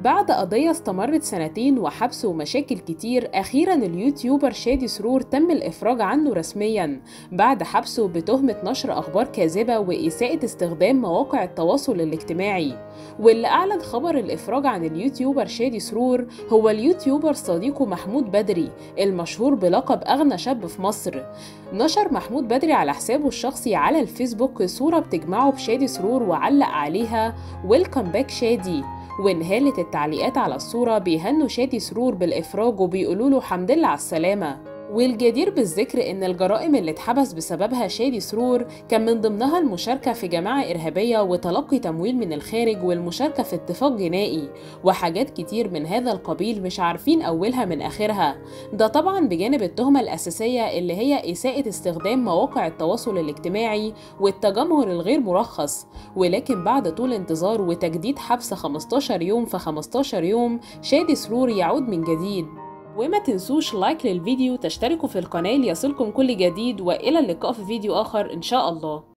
بعد قضية استمرت سنتين وحبس ومشاكل كتير أخيرا اليوتيوبر شادي سرور تم الإفراج عنه رسميا بعد حبسه بتهمة نشر أخبار كاذبة وإساءة استخدام مواقع التواصل الاجتماعي واللي أعلن خبر الإفراج عن اليوتيوبر شادي سرور هو اليوتيوبر صديقه محمود بدري المشهور بلقب أغنى شاب في مصر نشر محمود بدري على حسابه الشخصي على الفيسبوك صورة بتجمعه بشادي سرور وعلق عليها ويلكم باك شادي وانهالت التعليقات على الصورة بيهنوا شادي سرور بالإفراج وبيقولوا له حمد لله على السلامة والجدير بالذكر إن الجرائم اللي اتحبس بسببها شادي سرور كان من ضمنها المشاركة في جماعة إرهابية وتلقي تمويل من الخارج والمشاركة في اتفاق جنائي وحاجات كتير من هذا القبيل مش عارفين أولها من آخرها ده طبعا بجانب التهمة الأساسية اللي هي إساءة استخدام مواقع التواصل الاجتماعي والتجمهر الغير مرخص ولكن بعد طول انتظار وتجديد حبس 15 يوم في 15 يوم شادي سرور يعود من جديد وما تنسوش لايك للفيديو تشتركوا في القناة ليصلكم كل جديد وإلى اللقاء في فيديو آخر إن شاء الله